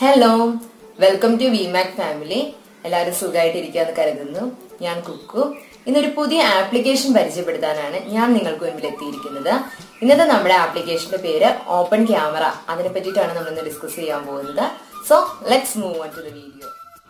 hello welcome to വിമാക് family എല്ലാവരും സുഖമായിട്ടിരിക്കാന്ന് കരുതുന്നു ഞാൻ കുക്കു ഇന്നൊരു പുതിയ ആപ്ലിക്കേഷൻ പരിചയപ്പെടുത്താനാണ് ഞാൻ നിങ്ങൾക്ക് മുൻപിൽ എത്തിയിരിക്കുന്നത് ഇന്നത്തെ നമ്മുടെ ആപ്ലിക്കേഷന്റെ പേര് ഓപ്പൺ ക്യാമറ അതിനെ പറ്റിയിട്ടാണ് നമ്മൾ ഇന്ന് ഡിസ്കസ് ചെയ്യാൻ പോകുന്നത് so let's move on to the video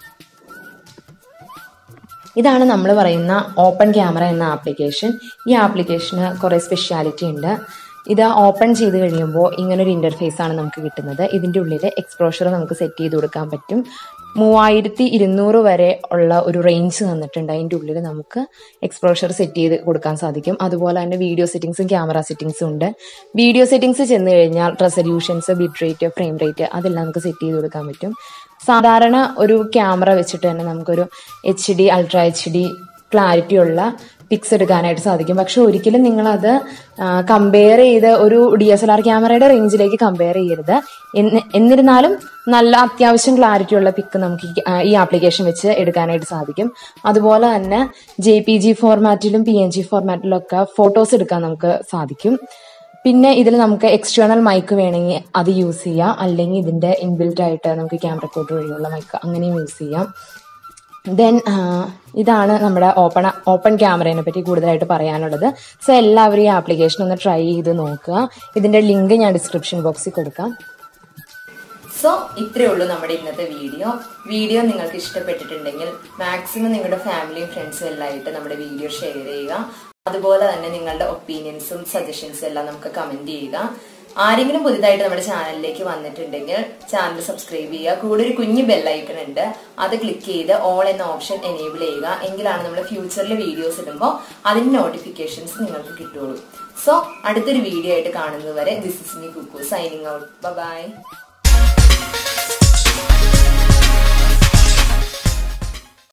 ഇതാണ് നമ്മൾ പറയുന്ന ഓപ്പൺ ക്യാമറ എന്ന ആപ്ലിക്കേഷൻ ഈ ആപ്ലിക്കേഷന് കുറേ സ്പെഷ്യാലിറ്റി ഉണ്ട് ഇത് ഓപ്പൺ ചെയ്ത് കഴിയുമ്പോൾ ഇങ്ങനൊരു ഇന്റർഫേസ് ആണ് നമുക്ക് കിട്ടുന്നത് ഇതിന്റെ ഉള്ളിൽ എക്സ്പ്ലോഷർ നമുക്ക് സെറ്റ് ചെയ്ത് കൊടുക്കാൻ പറ്റും മൂവായിരത്തി ഇരുന്നൂറ് വരെ ഉള്ള ഒരു റേഞ്ച് തന്നിട്ടുണ്ട് അതിൻ്റെ ഉള്ളിൽ നമുക്ക് എക്സ്പ്ലോഷർ സെറ്റ് ചെയ്ത് കൊടുക്കാൻ സാധിക്കും അതുപോലെ തന്നെ വീഡിയോ സെറ്റിംഗ്സും ക്യാമറ സെറ്റിംഗ്സും ഉണ്ട് വീഡിയോ സെറ്റിംഗ്സ് ചെന്ന് കഴിഞ്ഞാൽ resolutions bit rate frame rate അതെല്ലാം നമുക്ക് സെറ്റ് ചെയ്ത് കൊടുക്കാൻ പറ്റും സാധാരണ ഒരു ക്യാമറ വെച്ചിട്ട് തന്നെ നമുക്കൊരു H D ultra H D clarity ഉള്ള പിക്സ് എടുക്കാനായിട്ട് സാധിക്കും പക്ഷെ ഒരിക്കലും നിങ്ങളത് കമ്പയർ ചെയ്ത് ഒരു ഡി എസ് എൽ ആർ ക്യാമറയുടെ റേഞ്ചിലേക്ക് കമ്പയർ ചെയ്യരുത് എന്ന്- എന്നിരുന്നാലും നല്ല അത്യാവശ്യം ക്ലാരിറ്റി ഉള്ള പിക്ക് നമുക്ക് ഈ- ആ, ഈ ആപ്ലിക്കേഷൻ വെച്ച് എടുക്കാനായിട്ട് സാധിക്കും അതുപോലെ തന്നെ ജെ പി ജി ഫോർമാറ്റിലും പി എൻ ജി ഫോർമാറ്റിലും ഒക്കെ ഫോട്ടോസ് എടുക്കാൻ നമുക്ക് സാധിക്കും പിന്നെ ഇതിൽ നമുക്ക് എക്സ്റ്റേണൽ മൈക്ക് വേണമെങ്കിൽ അത് യൂസ് ചെയ്യാം അല്ലെങ്കിൽ ഇതിന്റെ ഇൻബിൽറ്റ് ആയിട്ട് നമുക്ക് ക്യാമറ കോഡ് വഴിയുള്ള മൈക്ക് അങ്ങനെയും യൂസ് ചെയ്യാം ദെൻ ഇതാണ് നമ്മുടെ ഓപ്പൺ ഓപ്പൺ ക്യാമറയെ പറ്റി കൂടുതലായിട്ട് പറയാനുള്ളത് സോ എല്ലാവരും ഈ ആപ്ലിക്കേഷൻ ഒന്ന് ട്രൈ ചെയ്ത് നോക്കുക ഇതിന്റെ ലിങ്ക് ഞാൻ ഡിസ്ക്രിപ്ഷൻ ബോക്സിൽ കൊടുക്കാം സോ ഇത്രയേ ഉള്ളൂ നമ്മുടെ ഇന്നത്തെ വീഡിയോ വീഡിയോ നിങ്ങൾക്ക് ഇഷ്ടപ്പെട്ടിട്ടുണ്ടെങ്കിൽ മാക്സിമം നിങ്ങളുടെ ഫാമിലിയും ഫ്രണ്ട്സും എല്ലാമായിട്ട് നമ്മുടെ വീഡിയോ ഷെയർ ചെയ്യുക അതുപോലെ തന്നെ നിങ്ങളുടെ ഒപ്പീനിയൻസും സജഷൻസും എല്ലാം നമുക്ക് കമന്റ് ചെയ്യുക ആരെങ്കിലും പുതിയതായിട്ട് നമ്മുടെ ചാനലിലേക്ക് വന്നിട്ടുണ്ടെങ്കിൽ ചാനൽ സബ്സ്ക്രൈബ് ചെയ്യുക കൂടെ ഒരു കുഞ്ഞു ബെല്ലൈക്കൺ ഉണ്ട് അത് ക്ലിക്ക് ചെയ്ത് ഓൾ എന്ന ഓപ്ഷൻ എനേബിൾ ചെയ്യുക എങ്കിലാണ് നമ്മൾ ഫ്യൂച്ചറിൽ വീഡിയോസ് ഇടുമ്പോൾ അതിന്റെ നോട്ടിഫിക്കേഷൻസ് നിങ്ങൾക്ക് കിട്ടുള്ളൂ സോ അടുത്തൊരു വീഡിയോ ആയിട്ട് കാണുന്നതുവരെ this is me Kukku signing out by